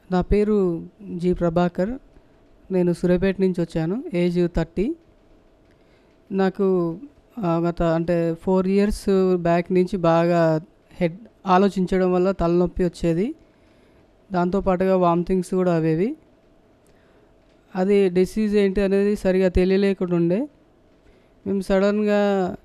నా పేరు జి ప్రభాకర్ నేను సూర్యాపేట నుంచి వచ్చాను ఏజ్ థర్టీ నాకు ఆ, గత అంటే ఫోర్ ఇయర్స్ బ్యాక్ నుంచి బాగా హెడ్ ఆలోచించడం వల్ల తలనొప్పి వచ్చేది దాంతోపాటుగా వామిటింగ్స్ కూడా అవేవి అది డిసీజ్ ఏంటి అనేది సరిగా తెలియలేకుండా ఉండే మేము సడన్గా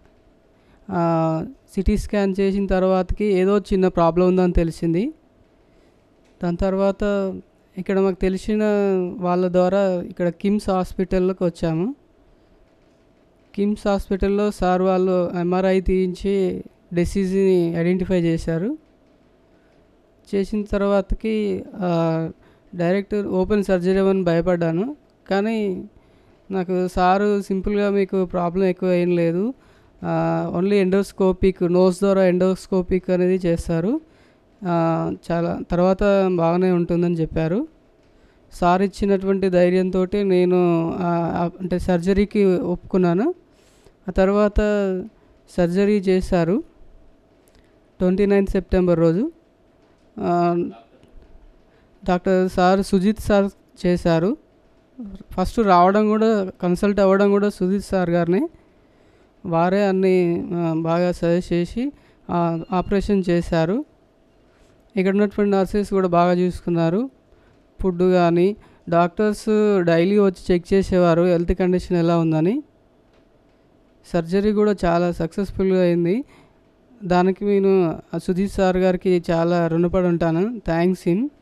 సిటీ స్కాన్ చేసిన తర్వాతకి ఏదో చిన్న ప్రాబ్లం ఉందని తెలిసింది దాని తర్వాత ఇక్కడ మాకు తెలిసిన వాళ్ళ ద్వారా ఇక్కడ కిమ్స్ హాస్పిటల్లోకి వచ్చాము కిమ్స్ హాస్పిటల్లో సార్ వాళ్ళు ఎంఆర్ఐ తీయించి డిసీజ్ని ఐడెంటిఫై చేశారు చేసిన తర్వాతకి ఆ, డైరెక్ట్ ఓపెన్ సర్జరీ అని భయపడ్డాను కానీ నాకు సారు సింపుల్గా మీకు ప్రాబ్లం ఎక్కువ ఏం లేదు ఆ, ఓన్లీ ఎండోస్కోపిక్ నోస్ ద్వారా ఎండోస్కోపిక్ అనేది చేస్తారు ఆ, చాలా తర్వాత బాగానే ఉంటుందని చెప్పారు సార్ ఇచ్చినటువంటి ధైర్యంతో నేను ఆ, ఆ, అంటే సర్జరీకి ఒప్పుకున్నాను ఆ తర్వాత సర్జరీ చేశారు ట్వంటీ నైన్త్ సెప్టెంబర్ రోజు ఆ, డాక్టర్ సార్ సుజిత్ సార్ చేశారు ఫస్ట్ రావడం కూడా కన్సల్ట్ అవ్వడం కూడా సుజిత్ సార్ గారిని వారే అన్ని ఆ, బాగా సజెస్ట్ చేసి ఆ, ఆపరేషన్ చేశారు ఇక్కడ ఉన్నటువంటి నర్సెస్ కూడా బాగా చూసుకున్నారు ఫుడ్ కానీ డాక్టర్స్ డైలీ వచ్చి చెక్ చేసేవారు హెల్త్ కండిషన్ ఎలా ఉందని సర్జరీ కూడా చాలా సక్సెస్ఫుల్గా అయింది దానికి నేను ఆ సుధీర్ సార్ గారికి చాలా రుణపడి ఉంటాను థ్యాంక్స్ హిమ్